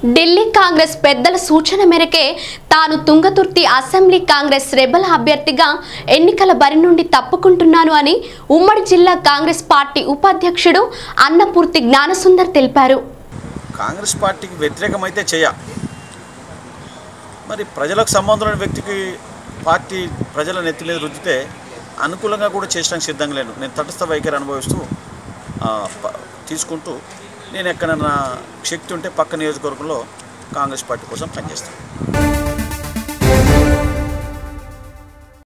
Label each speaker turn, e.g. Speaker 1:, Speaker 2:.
Speaker 1: ఢిల్లీ కాంగ్రెస్ పెద్దల సూచన మేరకే తాను తుంగతుర్తి అసెంబ్లీ కాంగ్రెస్ రెబల్ అభ్యర్థిగా ఎన్నికల బరి నుండి తప్పుకుంటున్నాను అని ఉమ్మడి జిల్లా కాంగ్రెస్ పార్టీ ఉపాధ్యక్షుడు అన్నపూర్తి జ్ఞానసుందర్ తెలిపారు
Speaker 2: కాంగ్రెస్ పార్టీకి వ్యతిరేకమైతే చేయ మరి ప్రజలకు సంబంధం లేని వ్యక్తికి పార్టీ ప్రజల నెత్తి మీద రుద్దితే అనుకూలంగా కూడా చేసడానికి సిద్ధంగా లేను నేను తటస్థ వైఖరి అనుభవిస్తూ ఆ, ప- తీసుకుంటూ నేను ఎక్కడైనా శక్తి ఉంటే పక్క నియోజకవర్గంలో కాంగ్రెస్ పార్టీ కోసం పనిచేస్తాను